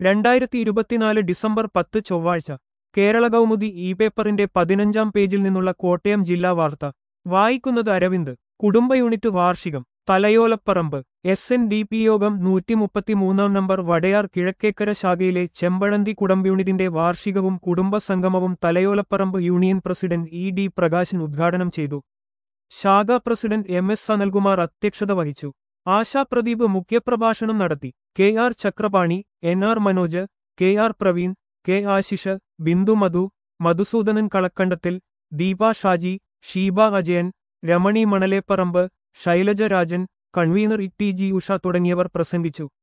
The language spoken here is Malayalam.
രണ്ടായിരത്തി ഇരുപത്തിനാല് ഡിസംബർ പത്ത് ചൊവ്വാഴ്ച കേരള കൗമുദി ഇ പേപ്പറിന്റെ പതിനഞ്ചാം പേജിൽ നിന്നുള്ള കോട്ടയം ജില്ലാ വാർത്ത വായിക്കുന്നത് അരവിന്ദ് കുടുംബ യൂണിറ്റ് വാർഷികം Thalayolaparambu S N D P യോഗം നൂറ്റിമുപ്പത്തിമൂന്നാം നമ്പർ വടയാർ കിഴക്കേക്കര ശാഖയിലെ ചെമ്പഴന്തി കുടുംബ യൂണിറ്റിന്റെ വാർഷികവും കുടുംബ സംഗമവും Thalayolaparambu union president E D Prakashan ഉദ്ഘാടനം ചെയ്തു ശാഖാ പ്രസിഡന്റ് എം എസ് സനൽകുമാർ അധ്യക്ഷത വഹിച്ചു ആശാ പ്രദീപ് മുഖ്യപ്രഭാഷണം നടത്തി K R Chakrapani N R Manoj K R Praveen K Ashish Bindu Madhu Madhusoodanan Kalakkandathil Deepa Shaji Sheeba Ajayan Ramani Manaleparambu Shailaja Rajan convener E T G Usha തുടങ്ങിയവർ പ്രസംഗിച്ചു